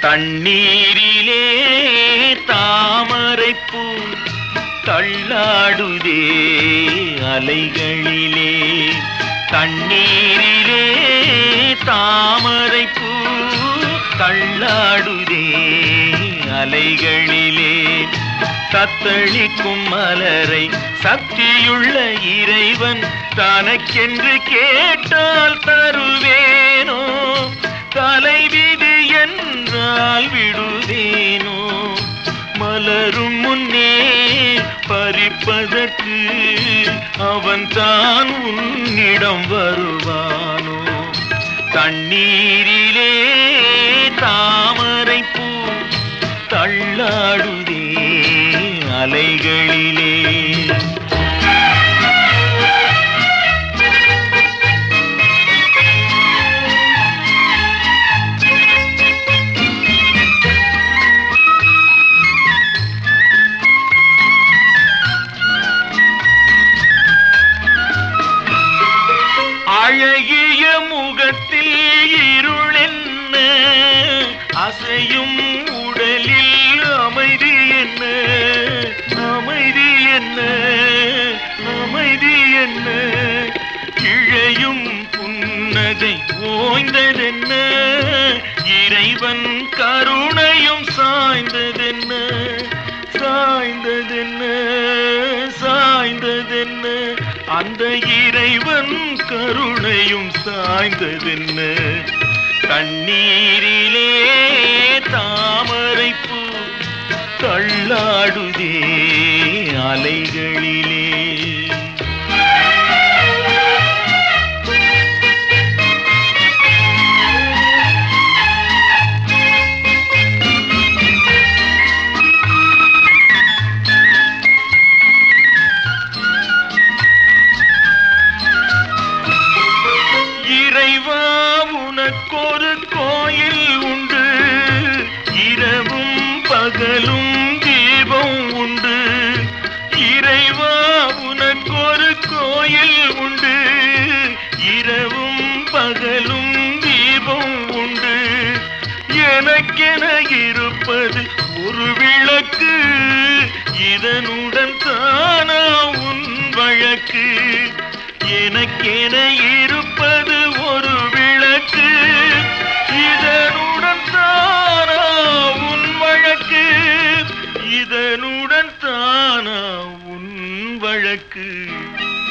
தண்ணீரிலே தாமரைப்பூ தள்ளாடுதே அலைகளிலே தண்ணீரிலே தாமரைப்பூ தள்ளாடுதே அலைகளிலே தத்தளிக்கும் மலரை சக்தியுள்ள இறைவன் தனக்கென்று கேட்டால் தருவேனோ தலைவிதி என்றால் விடுவேனோ மலரும் முன்னே பறிப்பதற்கு அவன் தான் உன்னிடம் வருவானோ தண்ணீரிலே தாமரை பூ தள்ளாடுதே அலைகளிலே அழகிய முகத்தில் இருள் என்ன அசையும் உடலில் அமைதி என்ன அமைதி என்ன அமைதி என்ன இழையும் புன்னகை ஓய்ந்ததென்ன இறைவன் கருணையும் சாய்ந்ததென்ன சாய்ந்ததென்ன சாய்ந்ததென்ன அந்த இறைவன் கருணையும் சாய்ந்ததென்ன தண்ணீரிலே தாமரைப்பூ தள்ளாடுதே அலைகளிலே இறைவா உனக்கொரு கோயில் உண்டு இரவும் பகலும் தீபம் உண்டு இறைவா உனக்கொரு கோயில் உண்டு இரவும் பகலும் தீபம் உண்டு எனக்கென இருப்பது ஒரு விளக்கு இதனுடன் தானா உன் வழக்கு எனக்கென இருப்பது ஒரு விளக்கு இதனுடன் தானா உன் வழக்கு இதனுடன் தானா உன் வழக்கு